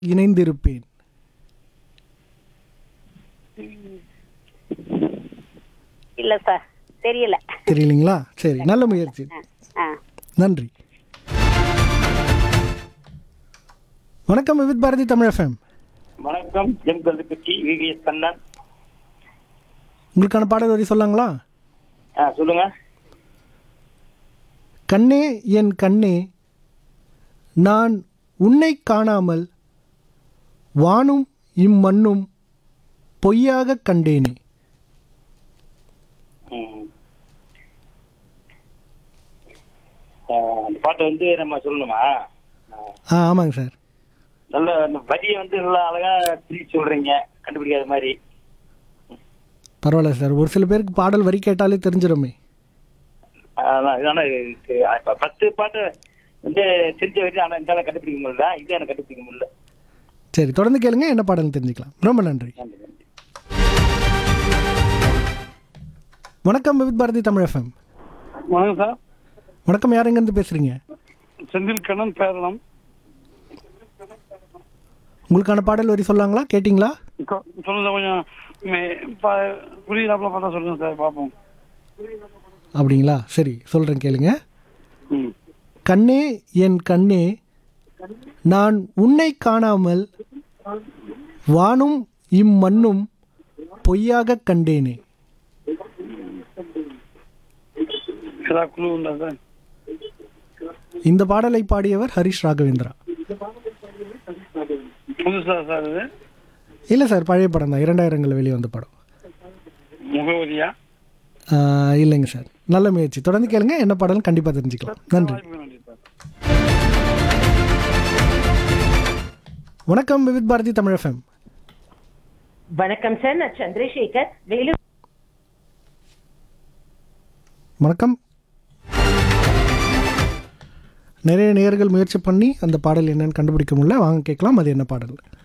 இணைந்திருப்பேன் இல்ல சார் தெரியல தெரியலீங்களா சரி நல்ல முயற்சி ஆ நன்றி வணக்கம் விவித் பாரதி தமிழ் எஃப்எம் வணக்கம் எம் கல்விப்பட்டி விவிஎஸ் கண்ணன் உங்களுக்கான பாடல் வரி சொல்லாங்களா ஆ சொல்லுங்க கண்ணே என் கண்ணே நான் உன்னை காணாமல் வானும் இம்மண்ணும் பொய்யாக கண்டேனே ம். ஆ, அந்த பாட்டை வந்து நம்ம சொல்லணுமா ஆ, ஆ ஆமாங்க சார் நல்ல அந்த வரியை வந்து நல்லா அழகா பிரிச்சு சொல்றீங்க கண்டுபிடிக்காத மாதிரி பரவாயில்ல சார் ஒரு சில பேருக்கு பாடல் வரி கேட்டாலே தெரிஞ்சிடுமே அதான் இதான இது, இப்ப பத்து பாட்டு வந்து தெரிஞ்ச வரைக்கும் ஆனால் இந்த கண்டுபிடிக்க முடியல இது எனக்கு கண்டுபிடிக்க முடியல சரி தொடர்ந்து கேளுங்க என்ன பாடல்னு தெரிஞ்சுக்கலாம் ரொம்ப நன்றி நன்றி நன்றி வணக்கம் விவித் பாரதி தமிழ் எஃப்எம் வணக்கம் சார் வணக்கம் யார் எங்கேருந்து பேசுகிறீங்க செந்தில் கண்ணன் பேரளம் உங்களுக்கான பாடல் வரி சொல்லாங்களா கேட்டிங்களா கொ- சொல்லுங்க கொஞ்சம் மே- ப- புரியுதாப்புல பார்த்தா சொல்லுங்க சார் பார்ப்போம் அப்படிங்களா சரி சொல்கிறேன் கேளுங்க ம் கண்ணே என் கண்ணே நான் உன்னை காணாமல் வானும் இம்மண்ணும் பொய்யாக கண்டேனே ஏதாவது குழு உண்டா சார் இந்த பாடலை பாடியவர் ஹரிஷ் ராகவேந்திரா புதுசா சார் இது இல்லை சார் பழைய படம் தான் இரண்டாயிரங்களில் வெளியே வந்த படம் முகவரியா ஆஹ், இல்லைங்க சார் நல்ல முயற்சி தொடர்ந்து கேளுங்க என்ன பாடல்னு கண்டிப்பாக தெரிஞ்சுக்கலாம் நன்றி வாய்ப்பு நன்றி சார் வணக்கம் விவித் பாரதி தமிழ் எஃப்எம் வணக்கம் சார் நான் சந்திரசேகர் வேலூர் வணக்கம் நிறைய நேயர்கள் முயற்சி பண்ணி அந்த பாடல் என்னன்னு கண்டுபிடிக்க முடியல வாங்க கேட்கலாம் அது என்ன பாடல்